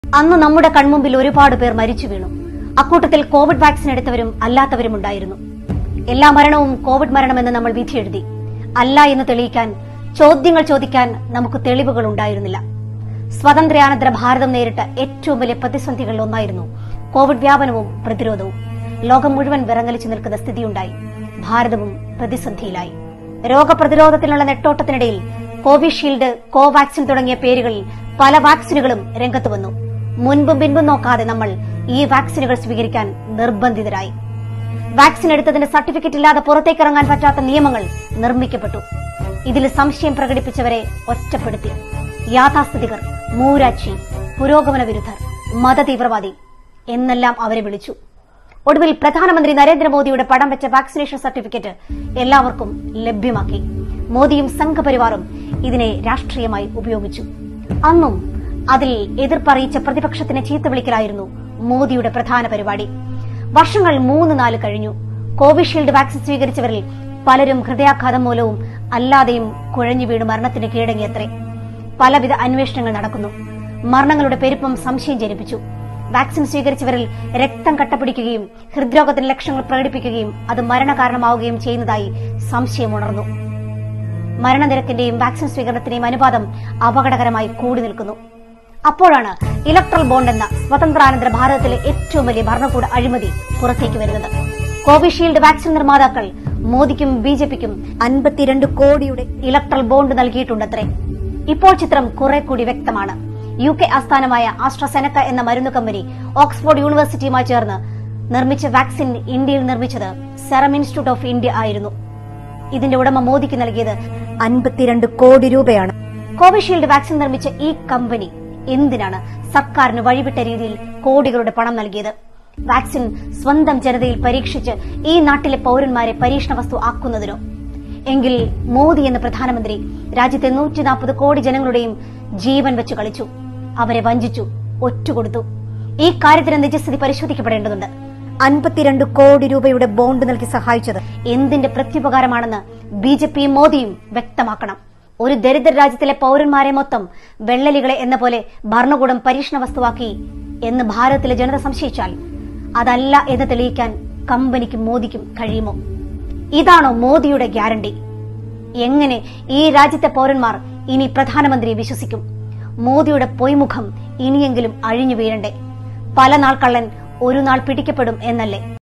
അന്ന് നമ്മുടെ കൺമുമ്പിൽ ഒരുപാട് പേർ മരിച്ചു വീണു അക്കൂട്ടത്തിൽ കോവിഡ് വാക്സിൻ എടുത്തവരും അല്ലാത്തവരും ഉണ്ടായിരുന്നു എല്ലാ മരണവും കോവിഡ് മരണമെന്ന് നമ്മൾ വിധിയെഴുതി അല്ല എന്ന് തെളിയിക്കാൻ ചോദ്യങ്ങൾ ചോദിക്കാൻ നമുക്ക് തെളിവുകൾ ഉണ്ടായിരുന്നില്ല സ്വാതന്ത്ര്യാനന്തര ഭാരതം നേരിട്ട ഏറ്റവും വലിയ പ്രതിസന്ധികളിൽ ഒന്നായിരുന്നു കോവിഡ് വ്യാപനവും പ്രതിരോധവും ലോകം മുഴുവൻ വിറങ്ങലിച്ചു നിൽക്കുന്ന സ്ഥിതിയുണ്ടായി ഭാരതവും പ്രതിസന്ധിയിലായി രോഗപ്രതിരോധത്തിനുള്ള നെട്ടോട്ടത്തിനിടയിൽ കോവിഷീൽഡ് കോവാക്സിൻ തുടങ്ങിയ പേരുകളിൽ പല വാക്സിനുകളും രംഗത്ത് വന്നു മുൻപും പിൻപും നോക്കാതെ നമ്മൾ ഈ വാക്സിനുകൾ സ്വീകരിക്കാൻ നിർബന്ധിതരായി വാക്സിൻ എടുത്തതിന്റെ സർട്ടിഫിക്കറ്റ് ഇല്ലാതെ പുറത്തേക്കിറങ്ങാൻ പറ്റാത്ത നിയമങ്ങൾ നിർമ്മിക്കപ്പെട്ടു ഇതിൽ സംശയം പ്രകടിപ്പിച്ചവരെ ഒറ്റപ്പെടുത്തി യാഥാസ്ഥിതികർ മൂരാച്ചി പുരോഗമന വിരുദ്ധർ മതതീവ്രവാദി എന്നെല്ലാം അവരെ വിളിച്ചു ഒടുവിൽ പ്രധാനമന്ത്രി നരേന്ദ്രമോദിയുടെ പടം വെച്ച വാക്സിനേഷൻ സർട്ടിഫിക്കറ്റ് എല്ലാവർക്കും ലഭ്യമാക്കി മോദിയും സംഘപരിവാറും ഇതിനെ രാഷ്ട്രീയമായി ഉപയോഗിച്ചു അന്നും അതിൽ എതിർപ്പറിയിച്ച പ്രതിപക്ഷത്തിനെ ചീത്ത വിളിക്കലായിരുന്നു മോദിയുടെ പ്രധാന പരിപാടി വർഷങ്ങൾ മൂന്ന് നാല് കഴിഞ്ഞു കോവിഷീൽഡ് വാക്സിൻ സ്വീകരിച്ചവരിൽ പലരും ഹൃദയാഘാതം മൂലവും അല്ലാതെയും കുഴഞ്ഞു വീണ് മരണത്തിന് കീഴടങ്ങിയത്രേ പലവിധ അന്വേഷണങ്ങൾ നടക്കുന്നു മരണങ്ങളുടെ പെരുപ്പം സംശയം ജനിപ്പിച്ചു വാക്സിൻ സ്വീകരിച്ചവരിൽ രക്തം കട്ടപിടിക്കുകയും ഹൃദ്രോഗത്തിന് ലക്ഷണങ്ങൾ പ്രകടിപ്പിക്കുകയും അത് മരണകാരണമാവുകയും ചെയ്യുന്നതായി സംശയമുണർന്നു മരണനിരക്കിന്റെയും വാക്സിൻ സ്വീകരണത്തിന്റെയും അനുപാതം അപകടകരമായി കൂടി നിൽക്കുന്നു അപ്പോഴാണ് ഇലക്ട്രൽ ബോണ്ട് എന്ന സ്വതന്ത്രാനന്തര ഭാരതത്തിലെ ഏറ്റവും വലിയ ഭരണകൂട അഴിമതി പുറത്തേക്ക് വരുന്നത് കോവിഷീൽഡ് വാക്സിൻ നിർമ്മാതാക്കൾ മോദിക്കും ബി ജെ പിക്കും അൻപത്തിരണ്ട് കോടിയുടെ ഇലക്ട്രൽ ബോണ്ട് നൽകിയിട്ടുണ്ടത്രേ ഇപ്പോൾ ചിത്രം കുറെ കൂടി വ്യക്തമാണ് യു കെ ആസ്ഥാനമായ ആസ്ട്രസെനക്ക എന്ന മരുന്ന് കമ്പനി ഓക്സ്ഫോർഡ് യൂണിവേഴ്സിറ്റിയുമായി ചേർന്ന് നിർമ്മിച്ച വാക്സിൻ ഇന്ത്യയിൽ നിർമ്മിച്ചത് സെറം ഇൻസ്റ്റിറ്റ്യൂട്ട് ഓഫ് ഇന്ത്യ ആയിരുന്നു ഇതിന്റെ ഉടമ മോദിക്ക് നൽകിയത് അൻപത്തിരണ്ട് കോടി രൂപയാണ് കോവിഷീൽഡ് വാക്സിൻ നിർമ്മിച്ച ഈ കമ്പനി എന്തിനാണ് സർക്കാരിന് വഴിവിട്ട രീതിയിൽ കോടികളുടെ പണം നൽകിയത് വാക്സിൻ സ്വന്തം ജനതയിൽ പരീക്ഷിച്ച് ഈ നാട്ടിലെ പൌരന്മാരെ പരീക്ഷണ വസ്തു ആക്കുന്നതിനോ എങ്കിൽ മോദി എന്ന പ്രധാനമന്ത്രി രാജ്യത്തെ നൂറ്റി നാൽപ്പത് കോടി ജനങ്ങളുടെയും ജീവൻ വെച്ച് കളിച്ചു അവരെ വഞ്ചിച്ചു ഒറ്റുകൊടുത്തു ഈ കാര്യത്തിന് നിജസ്ഥിതി പരിശോധിക്കപ്പെടേണ്ടതുണ്ട് അൻപത്തിരണ്ട് കോടി രൂപയുടെ ബോണ്ട് നൽകി സഹായിച്ചത് എന്തിന്റെ പ്രത്യുപകാരമാണെന്ന് ബി ജെ പിയും മോദിയും വ്യക്തമാക്കണം ഒരു ദരിദ്ര രാജ്യത്തിലെ പൌരന്മാരെ മൊത്തം വെള്ളലികളെ എന്ന പോലെ ഭരണകൂടം പരീക്ഷണ വസ്തുവാക്കി എന്ന് ഭാരതത്തിലെ ജനത സംശയിച്ചാൽ അതല്ല എന്ന് തെളിയിക്കാൻ കമ്പനിക്കും മോദിക്കും കഴിയുമോ ഇതാണോ മോദിയുടെ ഗ്യാരണ്ടി എങ്ങനെ ഈ രാജ്യത്തെ പൌരന്മാർ ഇനി പ്രധാനമന്ത്രിയെ വിശ്വസിക്കും മോദിയുടെ പൊയ്മുഖം ഇനിയെങ്കിലും അഴിഞ്ഞു വീഴണ്ടേ പല നാൾ കള്ളൻ ഒരു നാൾ പിടിക്കപ്പെടും എന്നല്ലേ